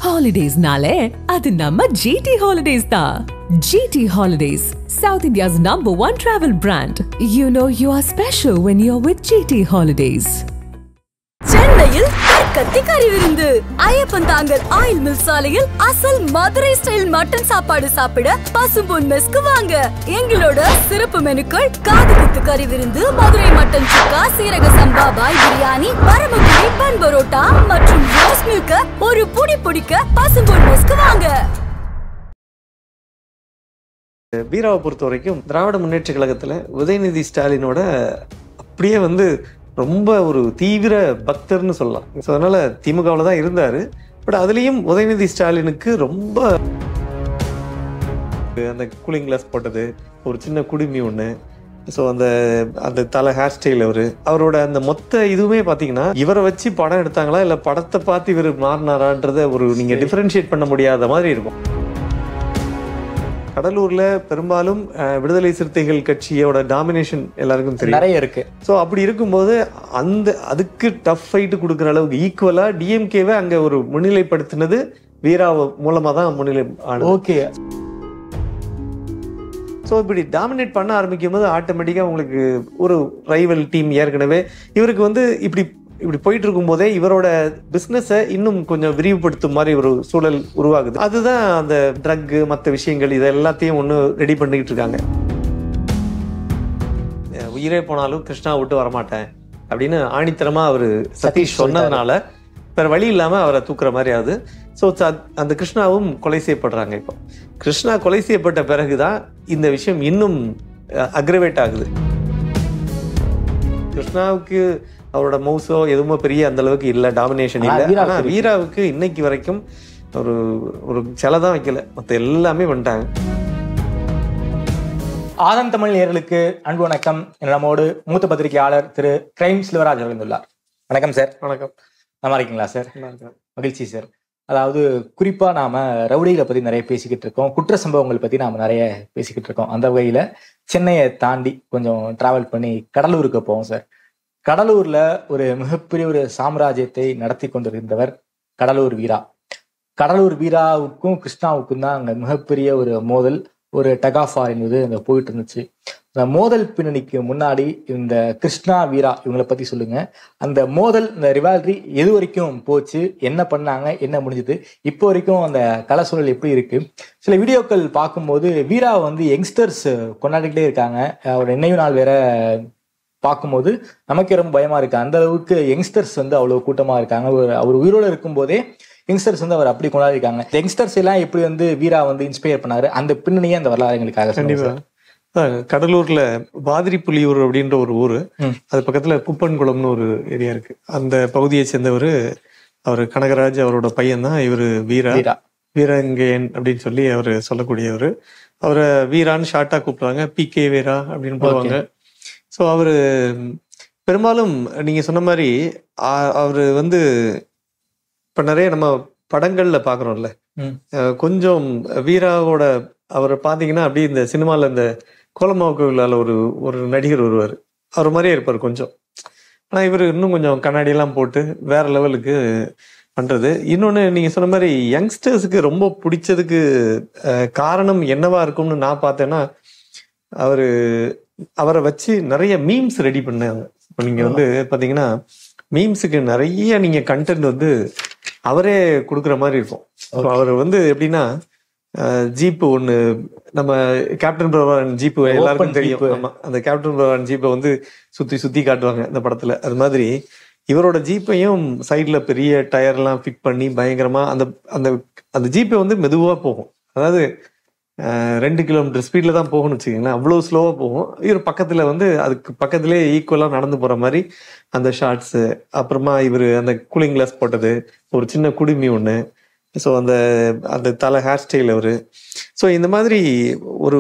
ஹாலிடேஸ்னாலே அது நம்ம ஜிடி ஹாலிடேஸ் தான் GT holidays South India's number one travel brand you know you are special when you are with GT holidays சென்னையில் கத்தி கறி விருந்து ஐயப்பன் தாங்கல் ஆயில் மில் சாலையில் அசல் மதுரை ஸ்டைல் மட்டன் சாப்பாடு சாப்பிட பசும்பொன் மெஸ்க்கு வாங்க எங்களோட சிறப்பு மெனுக்கள் காது குத்து கறி விருந்து மதுரை மட்டன் சுக்கா சீரக சம்பா பாய் பிரியாணி பரமக்குடி பன் பரோட்டா மற்றும் ரோஸ் மில்க ஒரு புடி பிடிக்க பசும்பொன் மெஸ்க்கு வாங்க வீராவை பொறுத்த வரைக்கும் திராவிட முன்னேற்ற கழகத்துல உதயநிதி ஸ்டாலினோட அப்படியே வந்து ரொம்ப ஒரு தீவிர பக்தர்னு சொல்லலாம் ஸோ அதனால திமுகவில் தான் இருந்தாரு பட் அதுலேயும் உதயநிதி ஸ்டாலினுக்கு ரொம்ப அந்த கூலிங் கிளாஸ் போட்டது ஒரு சின்ன குடுமி ஒன்று ஸோ அந்த அந்த தலை ஹேர் ஸ்டைல் அவர் அவரோட அந்த மொத்த இதுவுமே பார்த்தீங்கன்னா இவரை வச்சு படம் எடுத்தாங்களா இல்லை படத்தை பார்த்து இவர் மாறினாரான்றத ஒரு நீங்கள் டிஃபரன்ஷியேட் பண்ண முடியாத மாதிரி இருக்கும் கடலூர்ல பெரும்பாலும் அஹ், விடுதலை சிறுத்தைகள் கட்சியோட டாமினேஷன் எல்லாருக்கும் தெரியும் நிறைய இருக்கு ஸோ அப்படி இருக்கும்போது அந்த அதுக்கு டஃப் ஃபைட்டு கொடுக்குற அளவுக்கு ஈக்குவலா டிஎம்கேவை அங்க ஒரு முன்னிலைப்படுத்தினது வீரா மூலமா தான் முன்னிலை ஆனது ஓகே ஸோ இப்படி டாமினேட் பண்ண ஆரம்பிக்கும் போது ஆட்டோமேட்டிக்காக உங்களுக்கு ஒரு ரைவல் டீம் ஏற்கனவே இவருக்கு வந்து இப்படி இப்படி போயிட்டு இருக்கும் போதே இவரோட பிஸ்னஸை இன்னும் கொஞ்சம் விரிவுபடுத்தும் மாதிரி ஒரு சூழல் உருவாகுது அதுதான் அந்த ட்ரக் மற்ற விஷயங்கள் இது எல்லாத்தையும் ஒன்று ரெடி பண்ணிக்கிட்டு இருக்காங்க அஹ் உயிரே போனாலும் கிருஷ்ணா விட்டு வரமாட்டேன் அப்படின்னு ஆணித்தரமா அவர் சதீஷ் சொன்னதுனால வேற வழி இல்லாம அவரை தூக்குற மாதிரி ஆகுது ஸோ அந்த கிருஷ்ணாவும் கொலை செய்யப்படுறாங்க இப்போ கிருஷ்ணா கொலை செய்யப்பட்ட பிறகுதான் இந்த விஷயம் இன்னும் அக்ரவேட் ஆகுது கிருஷ்ணாவுக்கு அவரோட மவுசோ எதுவுமே பெரிய அந்த அளவுக்கு இல்ல டாமினேஷன் ஆனா இல்ல வீராவுக்கு ஆனா இருக்கு. வீராவுக்கு இன்னைக்கு வரைக்கும் ஒரு ஒரு சிலை தான் வைக்கல மத்த எல்லாமே பண்ணிட்டாங்க ஆதன் தமிழ் நேயர்களுக்கு அன்பு வணக்கம் நம்மோடு மூத்த பத்திரிகையாளர் திரு கிரைம் சில்வராஜ் வந்துள்ளார் வணக்கம் சார் வணக்கம் நல்லா இருக்கீங்களா சார் நல்லா இருக்கேன். மகிழ்ச்சி சார் அதாவது குறிப்பா நாம ரவுடிகளை பத்தி நிறைய பேசிக்கிட்டு இருக்கோம் குற்ற சம்பவங்கள் பத்தி நாம நிறைய பேசிக்கிட்டு இருக்கோம் அந்த வகையில சென்னையை தாண்டி கொஞ்சம் டிராவல் பண்ணி கடலூருக்கு போவோம் சார் கடலூர்ல ஒரு மிகப்பெரிய ஒரு சாம்ராஜ்யத்தை நடத்தி கொண்டிருந்தவர் கடலூர் வீரா கடலூர் வீராவுக்கும் கிருஷ்ணாவுக்கும் தான் அங்க மிகப்பெரிய ஒரு மோதல் ஒரு டகாஃபா என்பது அங்க போயிட்டு இருந்துச்சு அந்த மோதல் பின்னணிக்கு முன்னாடி இந்த கிருஷ்ணா வீரா இவங்களை பத்தி சொல்லுங்க அந்த மோதல் இந்த ரிவால்ரி எது வரைக்கும் போச்சு என்ன பண்ணாங்க என்ன முடிஞ்சது இப்போ வரைக்கும் அந்த கலை சூழல் எப்படி இருக்கு சில வீடியோக்கள் பார்க்கும்போது வீரா வந்து யங்ஸ்டர்ஸ் கொண்டாடிக்கிட்டே இருக்காங்க அவரோட நினைவு நாள் வேற பார்க்கும்போது நமக்கே ரொம்ப பயமா இருக்கு அந்த அளவுக்கு யங்ஸ்டர்ஸ் வந்து அவ்வளவு கூட்டமா இருக்காங்க ஒரு- அவர் உயிரோட இருக்கும்போதே யங்ஸ்டர்ஸ் வந்து அவர் அப்படி கொண்டாடி இருக்காங்க யங்ஸ்டர்ஸ் எல்லாம் எப்படி வந்து வீரா வந்து இன்ஸ்பயர் பண்ணாரு அந்த பின்னணியே அந்த வரலாறு எங்களுக்காக சொல்லுங்க கண்டிப்பா சார். அதான் கடலூர்ல பாதிரி புலியூர் அப்படின்ற ஒரு ஊரு ம். அது பக்கத்துல குப்பன்குளம்னு ஒரு ஏரியா இருக்கு அந்த பகுதியை சேர்ந்தவர் அவர் கனகராஜ் அவரோட பையன் தான் இவரு வீரா வீரா வீரங்கேயன் அப்படின்னு சொல்லி அவர் சொல்லக்கூடியவர் அவரை வீரான்னு ஷார்ட்டா கூப்பிடுறாங்க பி கே வீரா அப்படின்னு போடுவாங்க ஸோ அவரு பெரும்பாலும் நீங்க சொன்ன மாதிரி ஆ- அவரு வந்து இப்ப நிறைய நம்ம படங்கள்ல பாக்குறோம்ல ம். அஹ் கொஞ்சம் வீராவோட அவரை பாத்தீங்கன்னா அப்படியே இந்த சினிமால இந்த கோலமாவு கோவிலால ஒரு ஒரு நடிகர் வருவார் அவர் மாதிரியே இருப்பார் கொஞ்சம் ஆனா இவர் இன்னும் கொஞ்சம் கண்ணாடி எல்லாம் போட்டு வேற லெவலுக்கு பண்றது இன்னொன்னு நீங்க சொன்ன மாதிரி யங்ஸ்டர்ஸுக்கு ரொம்ப பிடிச்சதுக்கு அஹ், காரணம் என்னவா இருக்கும்னு நான் பார்த்தேன்னா அவரு அவரை வச்சு நிறைய மீம்ஸ் ரெடி பண்ணாங்க இப்போ நீங்க வந்து பாத்தீங்கன்னா மீம்ஸுக்கு நிறைய நீங்க கண்டென்ட் வந்து அவரே கொடுக்குற மாதிரி இருக்கும் இப்போ அவர் வந்து எப்படின்னா ஜீப் ஒன்னு நம்ம கேப்டன் பிரபாகரன் ஜீப் எல்லாருக்கும் Open தெரியும் jeep. ஆமா அந்த கேப்டன் பிரபாகரன் ஜீப்பை வந்து சுத்தி சுத்தி காட்டுவாங்க இந்த படத்துல அது மாதிரி இவரோட ஜீப்பையும் சைடுல பெரிய டயர் எல்லாம் ஃபிட் பண்ணி பயங்கரமா அந்த அந்த அந்த ஜீப்பை வந்து மெதுவா போகும் அதாவது அஹ், ரெண்டு கிலோமீட்டர் ஸ்பீட்ல தான் போகணும்னு வச்சுக்கோங்களேன் அவ்வளவு ஸ்லோவா போகும் இவர் பக்கத்துல வந்து அதுக்கு பக்கத்திலே ஈக்குவலா நடந்து போற மாதிரி அந்த ஷார்ட்ஸ் அப்புறமா இவர் அந்த கூலிங் கிளாஸ் போட்டது ஒரு சின்ன குடுமி ஒண்ணு ஸோ அந்த அந்த தலை ஹேர் ஸ்டைல் அவரு ஸோ இந்த மாதிரி ஒரு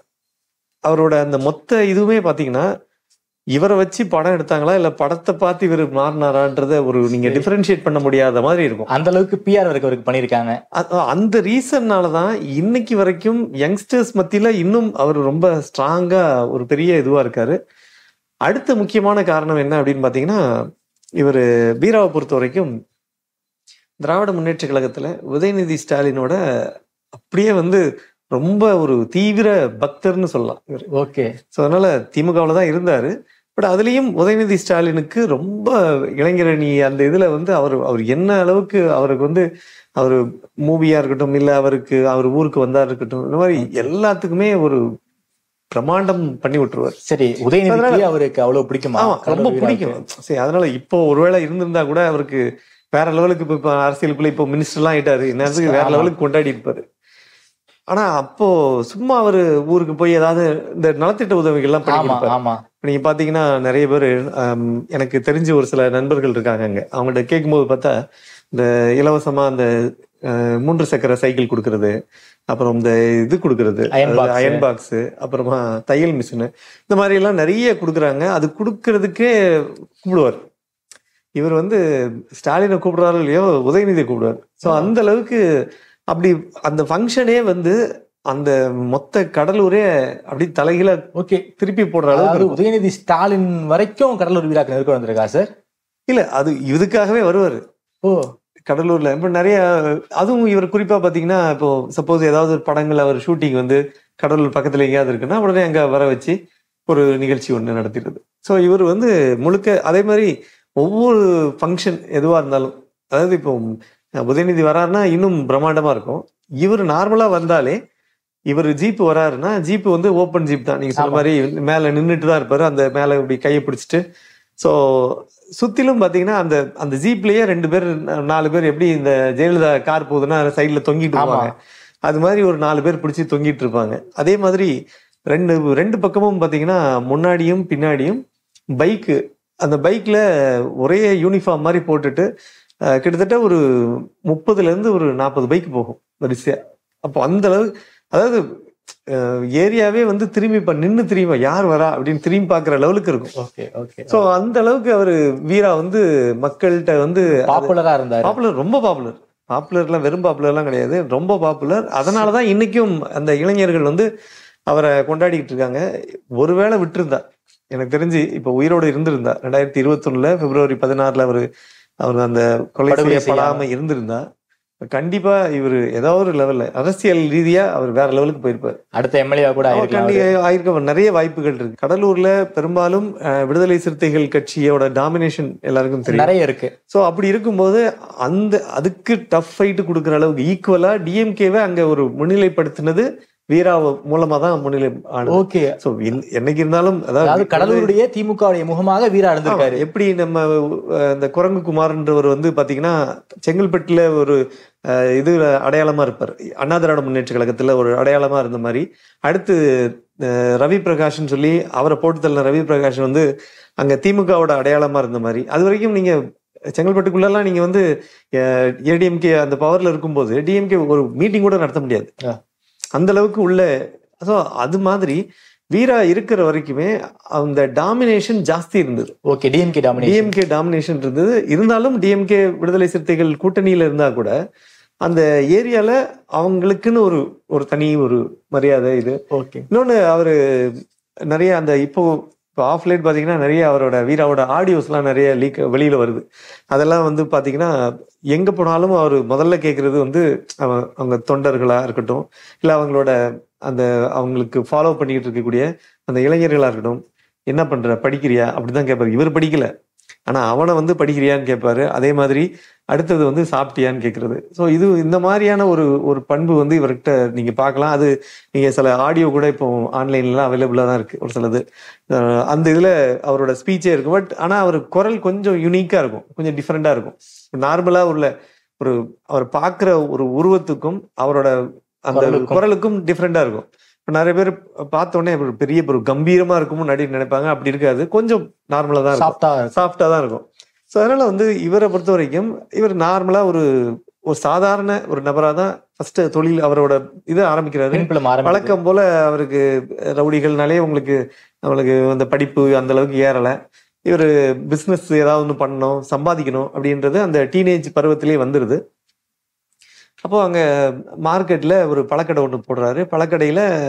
அவரோட அந்த மொத்த இதுவுமே பாத்தீங்கன்னா இவரை வச்சு படம் எடுத்தாங்களா இல்ல படத்தை பார்த்து இவர் மாறினாரான்றத ஒரு நீங்க டிஃபரன்ஷியேட் பண்ண முடியாத மாதிரி இருக்கும் அந்த அளவுக்கு பிஆர் வரைக்கும் அவருக்கு பண்ணியிருக்காங்க அ- அந்த ரீசன்னால தான் இன்னைக்கு வரைக்கும் யங்ஸ்டர்ஸ் மத்தியில இன்னும் அவர் ரொம்ப ஸ்ட்ராங்கா ஒரு பெரிய இதுவா இருக்காரு அடுத்த முக்கியமான காரணம் என்ன அப்படின்னு பாத்தீங்கன்னா இவர் பீராவை பொறுத்த வரைக்கும் திராவிட முன்னேற்ற கழகத்துல உதயநிதி ஸ்டாலினோட அப்படியே வந்து ரொம்ப ஒரு தீவிர பக்தர்னு சொல்லலாம் இவர் ஓகே ஸோ அதனால திமுகவில் தான் இருந்தாரு பட் அதுலயும் உதயநிதி ஸ்டாலினுக்கு ரொம்ப இளைஞரணி அந்த இதுல வந்து அவர் அவர் என்ன அளவுக்கு அவருக்கு வந்து அவர் மூவியா இருக்கட்டும் இல்ல அவருக்கு அவர் ஊருக்கு வந்தா இருக்கட்டும் இந்த மாதிரி எல்லாத்துக்குமே ஒரு பிரமாண்டம் பண்ணி விட்டுருவார் சரி உதயநிதிக்கு அவருக்கு அவ்வளவு பிடிக்குமா ஆமா ரொம்ப கடலூர் பிடிக்கும் வீராவுக்கு? சரி அதனால இப்போ ஒருவேளை இருந்திருந்தா கூட அவருக்கு வேற லெவலுக்கு இப்போ இப்போ அரசியலுக்குள்ள இப்போ மினிஸ்டர்லாம் ஆயிட்டாரு இந்நேரத்துக்கு வேற ஆமா. லெவலுக்கு கொண்டாடி இருப்பாரு ஆனா அப்போ சும்மா அவரு ஊருக்கு போய் ஏதாவது இந்த நலத்திட்ட உதவிகள்லாம் பண்ணி ஆமா கொடுப்பாரு ஆமா நீங்க பாத்தீங்கன்னா நிறைய பேர் எனக்கு தெரிஞ்ச ஒரு சில நண்பர்கள் இருக்காங்க அங்க அவங்கள்ட்ட கேட்கும்போது பார்த்தா இந்த இலவசமா அந்த அஹ், மூன்று சக்கர சைக்கிள் கொடுக்கறது அப்புறம் இந்த இது கொடுக்கறது Iron box. அயன் பாக்ஸ் அப்புறமா தையல் மிஷின் இந்த மாதிரி எல்லாம் நிறைய கொடுக்குறாங்க அது கொடுக்கறதுக்கே கூப்பிடுவார் இவர் வந்து ஸ்டாலினை கூப்பிடுறாரோ இல்லையோ உதயநிதியை கூப்பிடுவார் ஸோ அந்த அளவுக்கு அப்படி அந்த ஃபங்க்ஷனே வந்து அந்த மொத்த கடலூரே அப்படி தலைகீழ ஓகே திருப்பி போடுற அளவுக்கு அதாவது இருக்கும். உதயநிதி ஸ்டாலின் வரைக்கும் கடலூர் வீராக்கு நெருக்கம் வந்திருக்கா சார் இல்ல அது இதுக்காகவே வருவாரு ஓ கடலூர்ல இப்ப நிறைய அதுவும் இவர் குறிப்பா பாத்தீங்கன்னா இப்போ சப்போஸ் ஏதாவது ஒரு படங்கள் அவர் ஷூட்டிங் வந்து கடலூர் பக்கத்துல எங்கேயாவது இருக்குன்னா உடனே அங்க வர வச்சு ஒரு நிகழ்ச்சி ஒண்ணு நடத்திடுது ஸோ இவர் வந்து முழுக்க அதே மாதிரி ஒவ்வொரு ஃபங்க்ஷன் எதுவா இருந்தாலும் அதாவது இப்போ உதயநிதி வராருன்னா இன்னும் பிரம்மாண்டமா இருக்கும் இவர் நார்மலா வந்தாலே இவர் ஜீப் வராருன்னா ஜீப் வந்து ஓப்பன் ஜீப் தான் நீங்க சொன்ன ஆமா. மாதிரி மேல நின்றுட்டு தான் இருப்பாரு அந்த மேல இப்படி கையை பிடிச்சிட்டு ஸோ சுத்திலும் பாத்தீங்கன்னா அந்த அந்த ஜீப்லயே ரெண்டு பேர் நா- நாலு பேர் எப்படி இந்த ஜெயலலிதா கார் போகுதுன்னா சைடுல தொங்கிட்டு ஆமா. இருப்பாங்க அது மாதிரி ஒரு நாலு பேர் பிடிச்சி தொங்கிட்டு இருப்பாங்க அதே மாதிரி ரெண்டு ரெண்டு பக்கமும் பாத்தீங்கன்னா முன்னாடியும் பின்னாடியும் பைக்கு அந்த பைக்ல ஒரே யூனிஃபார்ம் மாதிரி போட்டுட்டு அஹ், கிட்டத்தட்ட ஒரு முப்பதுல இருந்து ஒரு நாற்பது பைக் போகும் வரிசையா அப்போ அந்த அளவு அதாவது அஹ், ஏரியாவே வந்து திரும்பி இப்ப நின்னு திரும்பி யார் வரா அப்படின்னு திரும்பி பாக்குற லெவலுக்கு இருக்கும் ஓகே ஓகே சோ அந்த அளவுக்கு அவரு வீரா வந்து மக்கள்கிட்ட வந்து பாப்புலரா இருந்தாரு பாப்புலர் ரொம்ப பாப்புலர் பாப்புலர்லாம் வெறும் பாப்புலர்லாம் கிடையாது ரொம்ப பாப்புலர் அதனாலதான் இன்னைக்கும் அந்த இளைஞர்கள் வந்து அவரை கொண்டாடிக்கிட்டு இருக்காங்க ஒருவேளை விட்டிருந்தா எனக்கு தெரிஞ்சு இப்ப உயிரோடு இருந்திருந்தா ரெண்டாயிரத்தி இருபத்தொன்னுல பிப்ரவரி பதினாறுல அவரு அவர் அந்த கொலை படுகொலை செய்யப்படாம இருந்திருந்தா கண்டிப்பா இவர் ஏதோ ஒரு லெவல்ல அரசியல் ரீதியா அவர் வேற லெவலுக்கு போயிருப்பார் அடுத்த எம்எல்ஏ கூட அவர் ஆயிருக்கலாம் கண்டி- அவரு. ஆயிருக்க நிறைய வாய்ப்புகள் இருக்கு கடலூர்ல பெரும்பாலும் அஹ், விடுதலை சிறுத்தைகள் கட்சியோட டாமினேஷன் எல்லாருக்கும் தெரியும் நிறைய இருக்கு சோ அப்படி இருக்கும்போது அந்த அதுக்கு டஃப் ஃபைட் கொடுக்குற அளவுக்கு ஈக்குவலா டிஎம்கேவை அங்க ஒரு முன்னிலைப்படுத்தினது வீரா மூலமா தான் முன்னிலை ஆனது ஓகே சோ என்னைக்கு இருந்தாலும் அதாவது அதாவது கடலூருடைய திமுகவுடைய முகமாக வீரா இருந்திருக்காரு ஆமா, எப்படி நம்ம அஹ், இந்த குரங்கு குமார்ன்றவர் வந்து பாத்தீங்கன்னா செங்கல்பட்டுல ஒரு அஹ், இது அடையாளமா இருப்பார் அண்ணா திராவிட முன்னேற்ற கழகத்துல ஒரு அடையாளமா இருந்த மாதிரி அடுத்து அஹ், ரவி பிரகாஷ்னு சொல்லி அவரை போட்டு தள்ள ரவி பிரகாஷ் வந்து அங்க திமுகவோட அடையாளமா இருந்த மாதிரி அது வரைக்கும் நீங்க செங்கல்பட்டுக்குள்ளெல்லாம் நீங்க வந்து ஏடிஎம்கே அந்த பவர்ல இருக்கும்போது டிஎம்கே ஒரு மீட்டிங் கூட நடத்த முடியாது ஆ. அந்த அளவுக்கு உள்ள ஸோ அது மாதிரி வீரா இருக்கிற வரைக்குமே அந்த டாமினேஷன் ஜாஸ்தி இருந்தது okay DMK domination DMK domination இருந்தது இருந்தாலும் டிஎம்கே விடுதலை சிறுத்தைகள் கூட்டணியில இருந்தா கூட அந்த ஏரியால அவங்களுக்குன்னு ஒரு ஒரு தனி ஒரு மரியாதை இது ஓகே இன்னொன்னு அவரு நிறைய அந்த இப்போ இப்போ ஆஃப் லைட் பாத்தீங்கன்னா நிறைய அவரோட வீராவோட ஆடியோஸ்லாம் நிறைய லீக் வெளியில வருது அதெல்லாம் வந்து பாத்தீங்கன்னா எங்க போனாலும் அவர் முதல்ல கேட்கறது வந்து அவ- அவங்க தொண்டர்களா இருக்கட்டும் இல்ல அவங்களோட அந்த அவங்களுக்கு ஃபாலோ பண்ணிக்கிட்டு இருக்கக்கூடிய அந்த இளைஞர்களா இருக்கட்டும் என்ன பண்ற படிக்கிறியா அப்படிதான் கேட்பாரு இவர் படிக்கல ஆனா அவனை வந்து படிக்கிறியான்னு கேட்பாரு அதே மாதிரி அடுத்தது வந்து சாப்பிட்டியான்னு கேட்கறது ஸோ இது இந்த மாதிரியான ஒரு ஒரு பண்பு வந்து இவர்கிட்ட நீங்க பார்க்கலாம் அது நீங்க சில ஆடியோ கூட இப்போ ஆன்லைன்ல அவைலபிளா தான் இருக்கு ஒரு சிலது அஹ் அந்த இதுல அவரோட ஸ்பீச்சே இருக்கும் பட் ஆனா அவர் குரல் கொஞ்சம் யுனிக்கா இருக்கும் கொஞ்சம் டிஃப்ரெண்டா இருக்கும் நார்மலா உள்ள ஒரு அவர் பார்க்குற ஒரு உருவத்துக்கும் அவரோட அந்த குரலுக்கும். குரலுக்கும் டிஃப்ரெண்டா இருக்கும் இப்ப நிறைய பேர் பார்த்த உடனே ஒரு பெரிய ஒரு கம்பீரமா இருக்கும்னு நடி நினைப்பாங்க அப்படி இருக்காது கொஞ்சம் நார்மலா தான் இருக்கும் சாஃப்டா சாஃப்டா தான் இருக்கும் ஸோ அதனால வந்து இவரை பொறுத்த வரைக்கும் இவர் நார்மலா ஒரு ஒரு சாதாரண ஒரு நபரா தான் ஃபர்ஸ்ட் தொழில் அவரோட இதை ஆரம்பிக்கிறாரு பின்புலம் ஆரம்பிக்குது. வழக்கம் போல அவருக்கு ரவுடிகள்னாலே உங்களுக்கு அவங்களுக்கு அந்த படிப்பு அந்த அளவுக்கு ஏறல இவர் பிசினஸ் ஏதாவது ஒன்று பண்ணணும் சம்பாதிக்கணும் அப்படின்றது அந்த டீனேஜ் பருவத்திலே வந்துருது அப்போ அங்க மார்க்கெட்ல ஒரு பழக்கடை ஒன்று போடுறாரு பழக்கடையில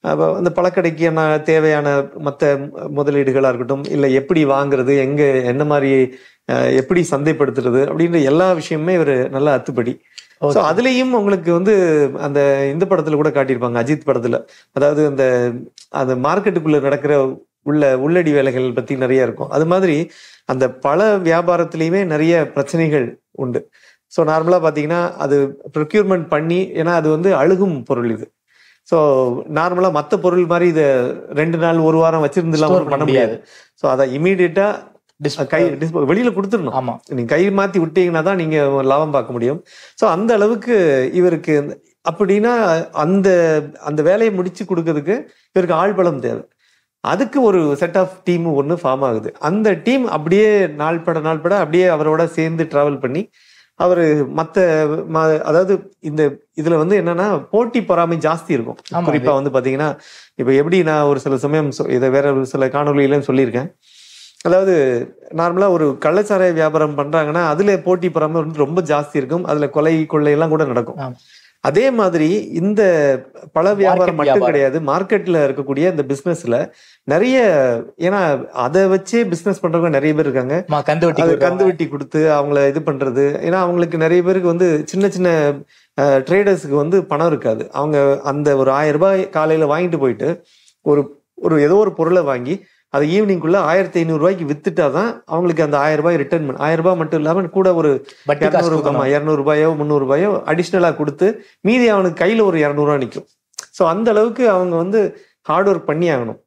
அப்ப அந்த பழக்கடைக்கு என்ன தேவையான மற்ற முதலீடுகளா இருக்கட்டும் இல்ல எப்படி வாங்குறது எங்க என்ன மாதிரி அஹ், எப்படி சந்தைப்படுத்துறது அப்படின்ற எல்லா விஷயமுமே இவர் நல்லா அத்துப்படி ஸோ அதுலயும் உங்களுக்கு வந்து அந்த இந்த படத்துல கூட காட்டியிருப்பாங்க அஜித் படத்துல அதாவது அந்த அந்த மார்க்கெட்டுக்குள்ள நடக்கிற உள்ள உள்ளடி வேலைகள் பத்தி நிறைய இருக்கும் அது மாதிரி அந்த பல வியாபாரத்திலயுமே நிறைய பிரச்சனைகள் உண்டு ஸோ நார்மலா பாத்தீங்கன்னா அது ப்ரொக்யூர்மெண்ட் பண்ணி ஏன்னா அது வந்து அழுகும் பொருள் இது ஸோ நார்மலா மற்ற பொருள் மாதிரி இதை ரெண்டு நாள் ஒரு வாரம் வச்சிருந்துலாம் Store ஒண்ணும் பண்ண முடியாது ஸோ அதை இமீடியட்டா Dis- கை dispo- வெளியில கொடுத்துடணும் ஆமா நீங்க கை மாத்தி விட்டீங்கன்னா தான் நீங்க ஒரு லாபம் பார்க்க முடியும் ஸோ அந்த அளவுக்கு இவருக்கு இந்த- அப்படின்னா அந்த அந்த வேலையை முடிச்சு கொடுக்கறதுக்கு இவருக்கு ஆள் பலம் தேவை அதுக்கு ஒரு செட் ஆஃப் டீம் ஒன்று ஃபார்ம் ஆகுது அந்த டீம் அப்படியே நாள் பட நாள் பட அப்படியே அவரோட சேர்ந்து டிராவல் பண்ணி அவர் மற்ற அதாவது இந்த இதுல வந்து என்னன்னா போட்டி பொறாமை ஜாஸ்தி இருக்கும் ஆமா, குறிப்பா வந்து பாத்தீங்கன்னா இப்ப எப்படி நான் ஒரு சில சமயம் சொ- இதை வேற ஒரு சில காணொலியிலும் சொல்லியிருக்கேன் அதாவது நார்மலா ஒரு கள்ளச்சாராய வியாபாரம் பண்றாங்கன்னா அதுல போட்டி பொறாமை வந்து ரொம்ப ஜாஸ்தி இருக்கும் அதுல கொலை கொள்ளை எல்லாம் கூட நடக்கும் ஆமா. அதே மாதிரி இந்த பல வியாபாரம் Market மட்டும் வியாபாரம். கிடையாது மார்க்கெட்ல இருக்கக்கூடிய இந்த பிசினஸ்ல நிறைய ஏன்னா அதை வச்சே பிசினஸ் பண்றவங்க நிறைய பேர் இருக்காங்க ஆமா கந்து வட்டி அது கொடுக்குறவங்க. கந்து வெட்டி கொடுத்து அவங்கள இது பண்றது ஏன்னா அவங்களுக்கு நிறைய பேருக்கு வந்து சின்ன சின்ன ட்ரேடர்ஸுக்கு வந்து பணம் இருக்காது அவங்க அந்த ஒரு ஆயிரம் ரூபாய் காலையில வாங்கிட்டு போயிட்டு ஒரு ஒரு ஏதோ ஒரு பொருளை வாங்கி அது ஈவினிங்குள்ள ஆயிரத்தி ஐநூறு ரூபாய்க்கு வித்துட்டாதான் அவங்களுக்கு அந்த ஆயிரம் ரூபாய் ரிட்டர்ன் பண்ண ஆயிரம் ரூபாய் மட்டும் இல்லாம கூட ஒரு வட்டி காசு இரநூறு கொடுக்கணும். இரநூறு ரூபாயோ முந்நூறு ரூபாயோ அடிஷ்னலா கொடுத்து மீதி அவனுக்கு கையில ஒரு இரநூறுவா நிற்கும் ஸோ அந்த அளவுக்கு அவங்க வந்து ஹார்ட் ஒர்க் பண்ணி ஆகணும்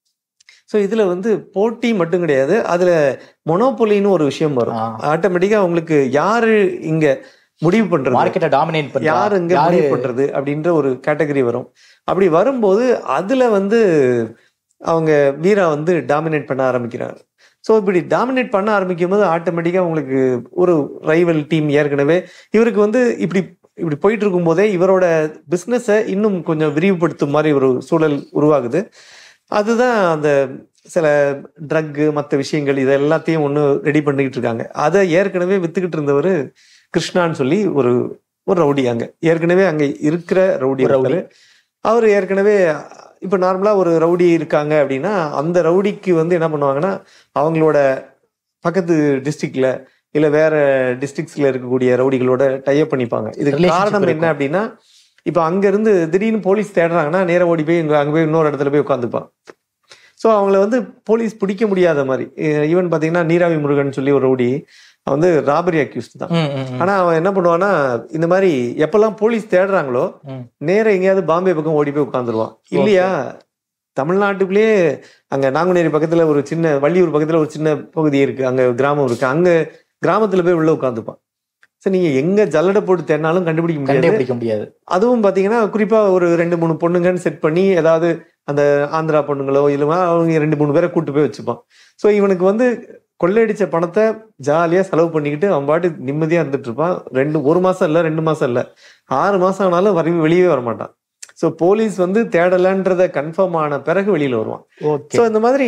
ஸோ இதுல வந்து போட்டி மட்டும் கிடையாது அதுல மொனோபொலின்னு ஒரு விஷயம் வரும் ஆ. ஆட்டோமேட்டிக்கா உங்களுக்கு யாரு இங்க முடிவு பண்றது மார்க்கெட்டை டாமினேட் பண்ணி யாரு இங்க முடிவு பண்றது அப்படின்ற ஒரு கேட்டகரி வரும் அப்படி வரும்போது அதுல வந்து அவங்க வீரா வந்து டாமினேட் பண்ண ஆரம்பிக்கிறாங்க ஸோ இப்படி டாமினேட் பண்ண ஆரம்பிக்கும் போது ஆட்டோமேட்டிக்கா உங்களுக்கு ஒரு ரைவல் டீம் ஏற்கனவே இவருக்கு வந்து இப்படி இப்படி போயிட்டு இருக்கும் போதே இவரோட பிஸ்னஸை இன்னும் கொஞ்சம் விரிவுபடுத்தும் மாதிரி ஒரு சூழல் உருவாகுது அதுதான் அந்த சில ட்ரக்கு மற்ற விஷயங்கள் இது எல்லாத்தையும் ஒன்று ரெடி பண்ணிக்கிட்டு இருக்காங்க அதை ஏற்கனவே வித்துக்கிட்டு இருந்தவர் கிருஷ்ணான்னு சொல்லி ஒரு ஒரு ரவுடி அங்க ஏற்கனவே அங்க இருக்கிற ரவுடி ஒரு ரவுடி. இருக்காரு அவர் ஏற்கனவே இப்ப நார்மலா ஒரு ரவுடி இருக்காங்க அப்படின்னா அந்த ரவுடிக்கு வந்து என்ன பண்ணுவாங்கன்னா அவங்களோட பக்கத்து டிஸ்ட்ரிக்ட்ல இல்ல வேற டிஸ்ட்ரிக்ட்ஸ்ல இருக்கக்கூடிய ரவுடிகளோட டைப் பண்ணிப்பாங்க இதுக்கு Relationship காரணம் என்ன இருக்கும். அப்படின்னா இப்ப அங்க இருந்து திடீர்னு போலீஸ் தேடுறாங்கன்னா நேரா ஓடி போய் இங்க- அங்க போய் இன்னொரு இடத்துல போய் உட்காந்துப்பான் ஸோ அவங்கள வந்து போலீஸ் பிடிக்க முடியாத மாதிரி ஈவன் பாத்தீங்கன்னா நீராவி முருகன் சொல்லி ஒரு ரவுடி அவன் வந்து ராபரி அக்யூஸ்ட் தான் ம், ம், ம். ஆனா அவன் என்ன பண்ணுவான்னா இந்த மாதிரி எப்பெல்லாம் போலீஸ் தேடுறாங்களோ ம். நேரா எங்கேயாவது பாம்பே பக்கம் ஓடி போய் உட்காந்துருவான் இல்லையா தமிழ்நாட்டுக்குள்ளேயே அங்க நாங்குநேரி பக்கத்துல ஒரு சின்ன வள்ளியூர் பக்கத்துல ஒரு சின்ன பகுதி இருக்கு அங்க கிராமம் இருக்கு அங்க கிராமத்துல போய் உள்ள உட்காந்துப்பான் சரி நீங்க எங்க ஜல்லடை போட்டு தேடினாலும் கண்டுபிடிக்க முடியாது கண்டுபிடிக்க முடியாது அதுவும் பாத்தீங்கன்னா குறிப்பா ஒரு ரெண்டு மூணு பொண்ணுங்கன்னு செட் பண்ணி ஏதாவது அந்த ஆந்திரா பொண்ணுங்களோ இல்லைன்னா அவங்க ரெண்டு மூணு பேரை கூட்டு போய் வச்சுப்பான் ஸோ இவனுக்கு வந்து கொள்ளையடிச்ச பணத்தை ஜாலியா செலவு பண்ணிக்கிட்டு அவன் பாட்டு நிம்மதியா இருந்துட்டு இருப்பான் ரெண்டு ஒரு மாசம் இல்ல ரெண்டு மாசம் இல்ல ஆறு மாசம் ஆனாலும் வரி வெளியே வர மாட்டான் ஸோ போலீஸ் வந்து தேடலன்றத கன்ஃபார்ம் ஆன பிறகு வெளியில வருவான் ஓகே ஸோ இந்த மாதிரி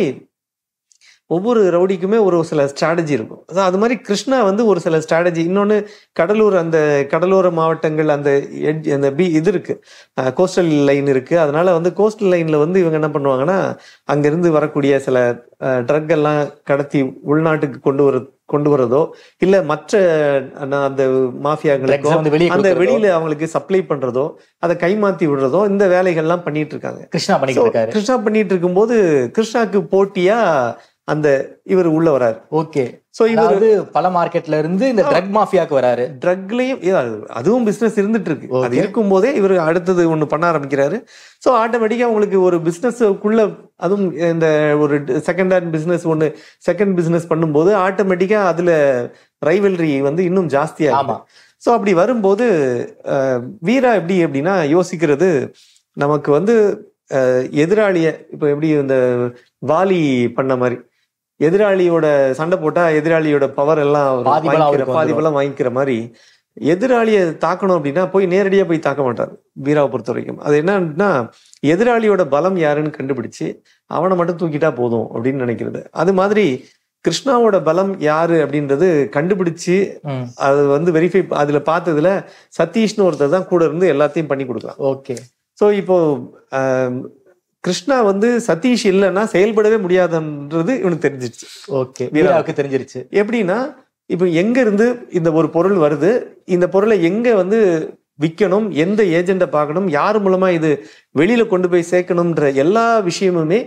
ஒவ்வொரு ரவுடிக்குமே ஒரு சில ஸ்ட்ராட்டஜி இருக்கும் So, அது மாதிரி கிருஷ்ணா வந்து ஒரு சில ஸ்ட்ராட்டஜி இன்னொன்னு கடலூர் அந்த கடலோர மாவட்டங்கள் அந்த edge- அந்த பி இது இருக்கு கோஸ்டல் லைன் இருக்கு அதனால வந்து கோஸ்டல் லைன்ல வந்து இவங்க என்ன பண்ணுவாங்கன்னா அங்கிருந்து வரக்கூடிய சில ட்ரக் எல்லாம் கடத்தி உள்நாட்டுக்கு கொண்டு வர கொண்டு வரதோ இல்ல மற்ற அஹ், அந்த மாஃபியாக்களுக்கோ Drugs வந்து வெளிய அந்த கொடுக்கறதோ. வெளியில அவங்களுக்கு சப்ளை பண்றதோ அதை கைமாத்தி விடுறதோ இந்த வேலைகள்லாம் பண்ணிட்டு இருக்காங்க கிருஷ்ணா பண்ணிட்டு இருக்காரு கிருஷ்ணா பண்ணிட்டு இருக்கும்போது கிருஷ்ணாக்கு போட்டியா அந்த இவர் உள்ள வராரு ஓகே சோ இவர் அதாவது பல மார்க்கெட்ல இருந்து இந்த ட்ரக் மாஃபியாக்கு வராரு ட்ரக்லயும் அதுவும் பிசினஸ் இருந்துட்டு இருக்கு அது Okay. இருக்கும்போதே இவர் அடுத்தது ஒண்ணு பண்ண ஆரம்பிக்கிறாரு சோ ஆட்டோமேட்டிக்கா உங்களுக்கு ஒரு பிசினஸ்க்குள்ள அதுவும் இந்த ஒரு செகண்ட் ஹேண்ட் பிசினஸ் ஒண்ணு செகண்ட் பிசினஸ் பண்ணும்போது ஆட்டோமேட்டிக்கா அதுல ரைவல்ரி வந்து இன்னும் ஜாஸ்தியா ஆமா ஸோ அப்படி வரும்போது அஹ், வீரா எப்படி எப்படின்னா யோசிக்கிறது நமக்கு வந்து அஹ், எதிராளிய இப்போ எப்படி இந்த வாலி பண்ண மாதிரி எதிராளியோட சண்டை போட்டா எதிராளியோட பவர் எல்லாம் அவர் பாதி பலம் வாங்கிக்கிற- அவருக்கு பாதி வந்துரும். பலம் வாங்கிக்கிற மாதிரி எதிராளியை தாக்கணும் அப்படின்னா போய் நேரடியா போய் தாக்க மாட்டார் வீராவை பொறுத்த வரைக்கும் அது என்னன்னா எதிராளியோட பலம் யாருன்னு கண்டுபிடிச்சு அவனை மட்டும் தூக்கிட்டா போதும் அப்படின்னு நினைக்கிறது அது மாதிரி கிருஷ்ணாவோட பலம் யாரு அப்படின்றது கண்டுபிடிச்சு ம் அது வந்து வெரிஃபை அதுல பார்த்ததுல சதீஷ்னு ஒருத்தர் தான் கூட இருந்து எல்லாத்தையும் பண்ணி கொடுக்கலாம் ஓகே ஸோ இப்போ ஆம், கிருஷ்ணா வந்து சதீஷ் இல்லைன்னா செயல்படவே முடியாதுன்றது இவனுக்கு தெரிஞ்சிருச்சு ஓகே வீராவுக்கு தெரிஞ்சிருச்சு எப்படின்னா இப்போ எங்க இருந்து இந்த ஒரு பொருள் வருது இந்த பொருளை எங்க வந்து விற்கணும் எந்த ஏஜெண்ட்டை பார்க்கணும் யார் மூலமா இது வெளியில கொண்டு போய் சேர்க்கணும்ன்ற எல்லா விஷயமுமே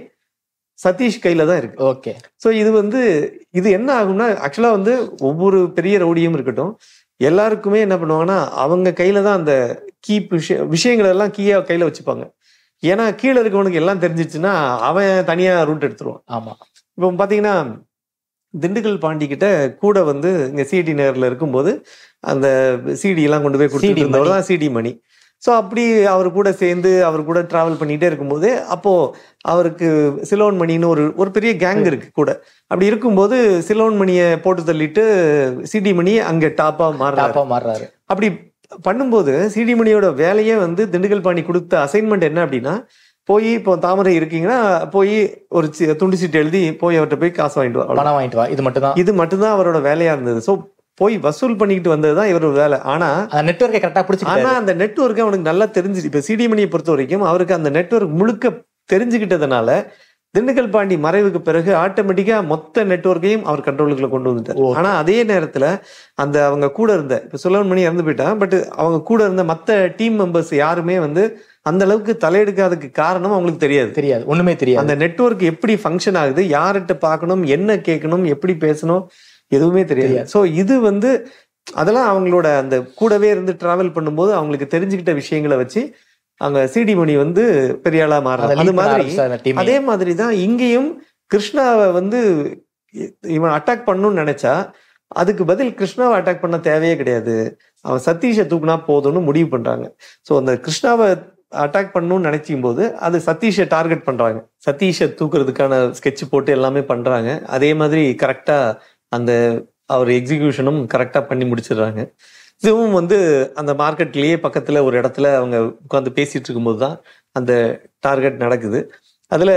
சதீஷ் கையில தான் இருக்கு ஓகே ஸோ இது வந்து இது என்ன ஆகும்னா ஆக்சுவலா வந்து ஒவ்வொரு பெரிய ரவுடியும் இருக்கட்டும் எல்லாருக்குமே என்ன பண்ணுவாங்கன்னா அவங்க கையில தான் அந்த கீ விஷய விஷயங்கள் எல்லாம் கீயா கையில வச்சுப்பாங்க ஏன்னா கீழே இருக்கவனுக்கு எல்லாம் தெரிஞ்சிச்சுன்னா அவன் தனியா ரூட் எடுத்துருவான் ஆமா இப்போ பாத்தீங்கன்னா திண்டுக்கல் பாண்டி கிட்ட கூட வந்து இங்க சிடி நகர்ல இருக்கும்போது அந்த சிடி எல்லாம் கொண்டு போய் CD கொடுத்துட்டு இருந்தவர் மணி. தான் சிடி மணி ஸோ அப்படி அவர் கூட சேர்ந்து அவர் கூட டிராவல் பண்ணிட்டே இருக்கும்போது அப்போ அவருக்கு சிலோன் மணின்னு ஒரு ஒரு பெரிய கேங் இருக்கு கூட அப்படி இருக்கும்போது சிலோன் மணியை போட்டு தள்ளிட்டு சிடி மணி அங்க டாப்பா மாறுறாரு டாப்பா மாறுறாரு அப்படி பண்ணும்போது சிடி மணியோட வேலையே வந்து திண்டுக்கல் பாணி கொடுத்த அசைன்மெண்ட் என்ன அப்படின்னா போய் இப்போ தாமரை இருக்கீங்கன்னா போய் ஒரு சி- துண்டு சீட்டு எழுதி போய் அவர்கிட்ட போய் காசு வாங்கிட்டு வா அவ்வளவுதான். பணம் வாங்கிட்டு வா இது மட்டும் தான் இது மட்டும்தான் அவரோட வேலையா இருந்தது ஸோ போய் வசூல் பண்ணிக்கிட்டு வந்ததுதான் இவரோட வேலை ஆனா அந்த நெட்வொர்க்கை கரெக்டா ஆனா பிடிச்சிக்கிட்டாரு அந்த நெட்வொர்க் அவனுக்கு நல்லா தெரிஞ்சு இப்ப சிடி மணியை பொறுத்த வரைக்கும் அவருக்கு அந்த நெட்வொர்க் முழுக்க தெரிஞ்சுக்கிட்டதுனால திண்டுக்கல் பாண்டி மறைவுக்கு பிறகு ஆட்டோமேட்டிக்கா மொத்த நெட்வொர்க்கையும் அவர் கண்ட்ரோலுக்குள்ள கொண்டு வந்துட்டார் Okay. ஆனா அதே நேரத்துல அந்த அவங்க கூட இருந்த இப்ப சுலவன் மணி இறந்து போயிட்டான் பட் அவங்க கூட இருந்த மத்த டீம் மெம்பர்ஸ் யாருமே வந்து அந்த அளவுக்கு தலையெடுக்காததுக்கு காரணம் அவங்களுக்கு தெரியாது தெரியாது ஒண்ணுமே தெரியாது அந்த நெட்வொர்க் எப்படி ஃபங்க்ஷன் ஆகுது யார்கிட்ட பார்க்கணும் என்ன கேட்கணும் எப்படி பேசணும் எதுவுமே தெரியாது தெரியாது. ஸோ இது வந்து அதெல்லாம் அவங்களோட அந்த கூடவே இருந்து டிராவல் பண்ணும்போது அவங்களுக்கு தெரிஞ்சுக்கிட்ட விஷயங்களை வச்சு அங்க சிடி மணி வந்து பெரிய ஆளா அதை மாறுறாங்க lead அது பண்ண மாதிரி ஆரம்பிச்சாரு அந்த team ஐ. அதே மாதிரி தான் இங்கேயும் கிருஷ்ணாவை வந்து இ- இவன் அட்டாக் பண்ணணும்னு நினைச்சா அதுக்கு பதில் கிருஷ்ணாவை அட்டாக் பண்ண தேவையே கிடையாது அவன் சதீஷை தூக்குனா போதும்னு முடிவு பண்றாங்க ஸோ அந்த கிருஷ்ணாவை அட்டாக் பண்ணணும்னு நினைக்கும் போது அது சதீஷை டார்கெட் பண்றாங்க சதீஷை தூக்குறதுக்கான ஸ்கெட்ச் போட்டு எல்லாமே பண்றாங்க அதே மாதிரி கரெக்டா அந்த அவர் எக்ஸிகியூஷனும் கரெக்டா பண்ணி முடிச்சிடுறாங்க இதுவும் வந்து அந்த மார்க்கெட்லயே பக்கத்துல ஒரு இடத்துல அவங்க உட்காந்து பேசிட்டு இருக்கும்போது தான் அந்த டார்கெட் நடக்குது அதுல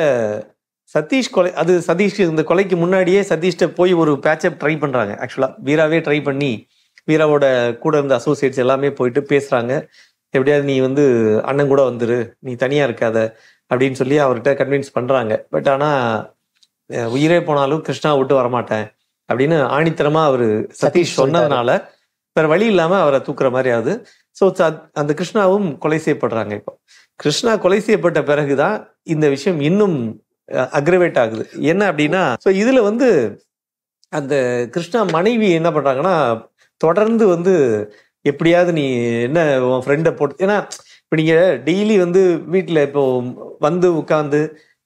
சதீஷ் கொலை அது சதீஷ் இந்த கொலைக்கு முன்னாடியே சதீஷ்ட போய் ஒரு பேட்சப் ட்ரை பண்றாங்க ஆக்சுவலா வீராவே ட்ரை பண்ணி வீராவோட கூட இருந்த அசோசியேட்ஸ் எல்லாமே போயிட்டு பேசுறாங்க எப்படியாவது நீ வந்து அண்ணன் கூட வந்துரு நீ தனியா இருக்காத அப்படின்னு சொல்லி அவர்கிட்ட கன்வின்ஸ் பண்றாங்க பட் ஆனா அஹ், உயிரே போனாலும் கிருஷ்ணா விட்டு வரமாட்டேன் அப்படின்னு ஆணித்தரமா அவரு சதீஷ் சதீஷ் சொன்னதுனால வேற வழி இல்லாம அவரை தூக்குற மாதிரி ஆகுது ஸோ அந்த கிருஷ்ணாவும் கொலை செய்யப்படுறாங்க இப்போ கிருஷ்ணா கொலை செய்யப்பட்ட பிறகுதான் இந்த விஷயம் இன்னும் அக்ரவேட் ஆகுது என்ன அப்படின்னா ஸோ இதுல வந்து அந்த கிருஷ்ணா மனைவி என்ன பண்றாங்கன்னா தொடர்ந்து வந்து எப்படியாவது நீ என்ன உன் ஃப்ரெண்டை போட்டு ஏன்னா இப்போ நீங்க டெய்லி வந்து வீட்டில் இப்போ வந்து உட்காந்து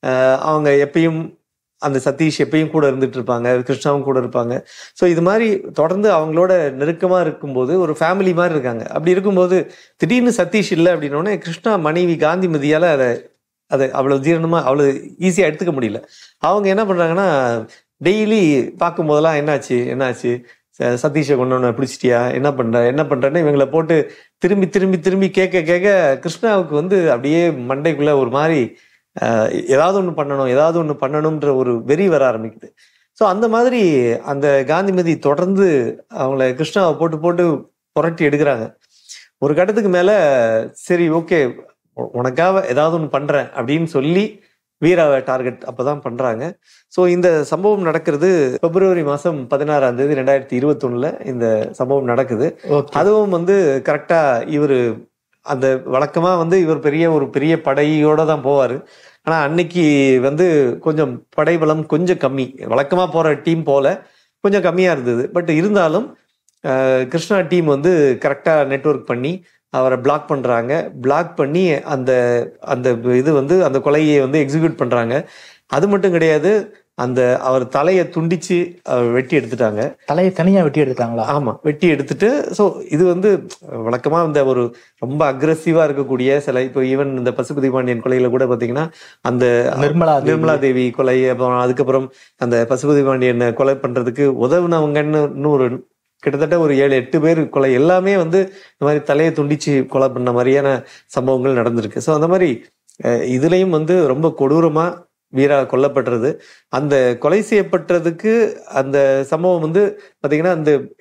அவங்க எப்பயும் அந்த சதீஷ் எப்பயும் கூட இருந்துட்டு இருப்பாங்க கிருஷ்ணாவும் கூட இருப்பாங்க ஸோ இது மாதிரி தொடர்ந்து அவங்களோட நெருக்கமா இருக்கும்போது ஒரு ஃபேமிலி மாதிரி இருக்காங்க அப்படி இருக்கும்போது திடீர்னு சதீஷ் இல்லை அப்படின்னோடனே கிருஷ்ணா மனைவி காந்திமதியால அதை அதை அவ்வளவு ஜீரணமா அவ்வளவு ஈஸியா எடுத்துக்க முடியல அவங்க என்ன பண்றாங்கன்னா டெய்லி பார்க்கும்போதெல்லாம் என்னாச்சு என்னாச்சு ச- சதீஷை கொண்டு பிடிச்சிட்டியா என்ன பண்ற என்ன பண்றேன்னு இவங்களை போட்டு திரும்பி திரும்பி திரும்பி கேட்க கேட்க கிருஷ்ணாவுக்கு வந்து அப்படியே மண்டைக்குள்ள ஒரு மாதிரி ஆஹ், ஏதாவது ஒன்று பண்ணணும் ஏதாவது ஒன்று பண்ணணும்ன்ற ஒரு வெறி வர ஆரம்பிக்குது ஸோ அந்த மாதிரி அந்த காந்திமதி தொடர்ந்து அவங்கள கிருஷ்ணாவை போட்டு போட்டு புரட்டி எடுக்கிறாங்க ஒரு கட்டத்துக்கு மேல சரி ஓகே உனக்காக ஏதாவது ஒன்று பண்றேன் அப்படின்னு சொல்லி வீராவை டார்கெட் அப்பதான் பண்றாங்க ஸோ இந்த சம்பவம் நடக்கிறது பிப்ரவரி மாசம் பதினாறாம் தேதி ரெண்டாயிரத்தி இருபத்தொன்னுல இந்த சம்பவம் நடக்குது ஓகே அதுவும் வந்து கரெக்டா இவர் அந்த வழக்கமா வந்து இவர் பெரிய ஒரு பெரிய படையோட தான் போவாரு ஆனா அன்னைக்கு வந்து கொஞ்சம் படைபலம் கொஞ்சம் கம்மி வழக்கமா போற டீம் போல கொஞ்சம் கம்மியா இருந்தது பட் இருந்தாலும் அஹ், கிருஷ்ணா டீம் வந்து கரெக்டா நெட்வொர்க் பண்ணி அவரை பிளாக் பண்றாங்க பிளாக் பண்ணி அந்த அந்த இது வந்து அந்த கொலையை வந்து எக்ஸிக்யூட் பண்றாங்க அது மட்டும் கிடையாது அந்த அவர் தலையை துண்டிச்சு அவர் வெட்டி எடுத்துட்டாங்க தலையை தனியா வெட்டி எடுத்துட்டாங்களா ஆமா வெட்டி எடுத்துட்டு ஸோ இது வந்து வழக்கமா இந்த ஒரு ரொம்ப அக்ரஸிவா இருக்கக்கூடிய சில இப்போ ஈவன் இந்த பசுபதி பாண்டியன் கொலையில கூட பாத்தீங்கன்னா அந்த நிர்மலா தேவி. நிர்மலா தேவி கொலை அப்புறம் அதுக்கப்புறம் அந்த பசுபதி பாண்டியனை கொலை பண்றதுக்கு உதவுனவங்கன்னு இன்னொரு கிட்டத்தட்ட ஒரு ஏழு எட்டு பேர் கொலை எல்லாமே வந்து இந்த மாதிரி தலையை துண்டிச்சு கொலை பண்ண மாதிரியான சம்பவங்கள் நடந்திருக்கு ஸோ அந்த மாதிரி அஹ், இதுலயும் வந்து ரொம்ப கொடூரமா வீரா கொல்லப்படுறது அந்த கொலை செய்யப்பட்டதுக்கு அந்த சம்பவம் வந்து பாத்தீங்கன்னா அந்த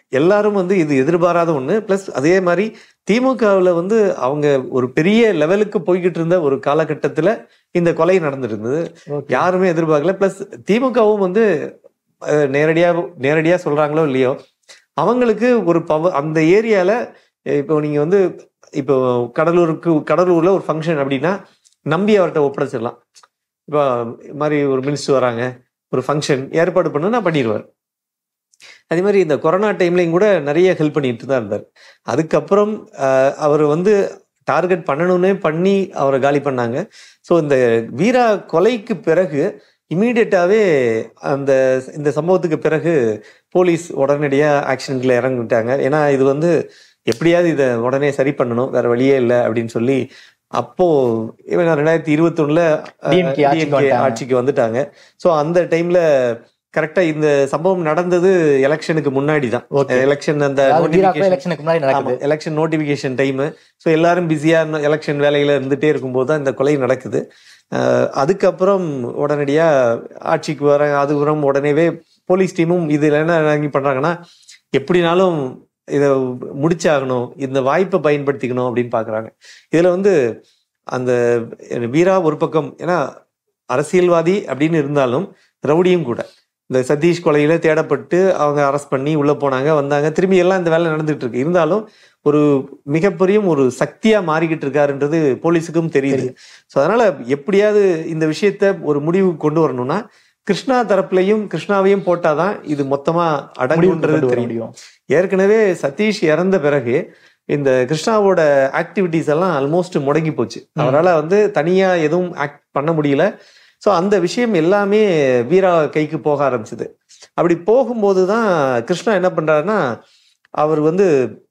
எல்லாரும் வந்து இது எதிர்பாராத ஒண்ணு பிளஸ் அதே மாதிரி திமுகவுல வந்து அவங்க ஒரு பெரிய லெவலுக்கு போய்கிட்டு இருந்த ஒரு காலகட்டத்துல இந்த கொலை நடந்திருந்தது Okay. யாருமே எதிர்பார்க்கல பிளஸ் திமுகவும் வந்து அஹ், நேரடியா நேரடியா சொல்றாங்களோ இல்லையோ அவங்களுக்கு ஒரு பவ அந்த ஏரியால இப்போ நீங்க வந்து இப்போ கடலூருக்கு கடலூர்ல ஒரு ஃபங்க்ஷன் அப்படின்னா நம்பி அவர்கிட்ட ஒப்படைச்சிடலாம் இப்போ இது மாதிரி ஒரு மினிஸ்டர் வராங்க ஒரு ஃபங்க்ஷன் ஏற்பாடு பண்ண நான் பண்ணிடுவார் அதே மாதிரி இந்த கொரோனா டைம்லையும் கூட நிறைய ஹெல்ப் பண்ணிட்டு தான் இருந்தார் அதுக்கப்புறம் ஆஹ், அவர் வந்து டார்கெட் பண்ணணும்னே பண்ணி அவரை காலி பண்ணாங்க ஸோ இந்த வீரா கொலைக்கு பிறகு இமீடியட்டாவே அந்த இந்த சம்பவத்துக்கு பிறகு போலீஸ் உடனடியாக ஆக்ஷனுக்குள்ள இறங்கிட்டாங்க ஏன்னா இது வந்து எப்படியாவது இதை உடனே சரி பண்ணணும் வேற வழியே இல்லை அப்படின்னு சொல்லி அப்போ இவன் ரெண்டாயிரத்தி இருபத்தி ஒண்ணுல DMK ஆட்சிக்கு வந்துட்டாங்க. ஆட்சிக்கு வந்துட்டாங்க ஸோ அந்த டைம்ல கரெக்டா இந்த சம்பவம் நடந்தது எலெக்ஷனுக்கு முன்னாடி தான் Okay. எலெக்ஷன் அந்த அதாவது வீராப்பா notification- எலெக்ஷனுக்கு முன்னாடி நடக்குது எலெக்ஷன் நோட்டிபிகேஷன் டைம் ஸோ எல்லாரும் பிஸியா எலெக்ஷன் வேலையில இருந்துட்டே இருக்கும்போது தான் இந்த கொலை நடக்குது அஹ் அதுக்கப்புறம் உடனடியா ஆட்சிக்கு வர அதுக்கப்புறம் உடனேவே போலீஸ் டீமும் இதுல என்ன இறங்கி பண்றாங்கன்னா எப்படினாலும் இதை முடிச்சாகணும் இந்த வாய்ப்பை பயன்படுத்திக்கணும் அப்படின்னு பாக்குறாங்க இதுல வந்து அந்த வீரா ஒரு பக்கம் ஏன்னா அரசியல்வாதி அப்படின்னு இருந்தாலும் ரவுடியும் கூட இந்த சதீஷ் கொலையில தேடப்பட்டு அவங்க அரெஸ்ட் பண்ணி உள்ள போனாங்க வந்தாங்க திரும்பி எல்லாம் இந்த வேலை நடந்துட்டு இருக்கு இருந்தாலும் ஒரு மிகப்பெரிய ஒரு சக்தியா மாறிக்கிட்டு இருக்காருன்றது போலீஸுக்கும் தெரியுது ஸோ அதனால எப்படியாவது இந்த விஷயத்த ஒரு முடிவு கொண்டு வரணும்னா கிருஷ்ணா தரப்புலையும் கிருஷ்ணாவையும் போட்டாதான் இது மொத்தமா முடிவுக்கு அடங்குன்றது கொண்டு வர தெரியும் முடியும் ஏற்கனவே சதீஷ் இறந்த பிறகு இந்த கிருஷ்ணாவோட ஆக்டிவிட்டிஸ் எல்லாம் ஆல்மோஸ்ட் முடங்கி போச்சு அவரால வந்து தனியா எதுவும் ஆக்ட் பண்ண முடியல ஸோ அந்த விஷயம் எல்லாமே வீரா கைக்கு போக ஆரம்பிச்சது அப்படி போகும்போது தான் கிருஷ்ணா என்ன பண்றாருன்னா அவர் வந்து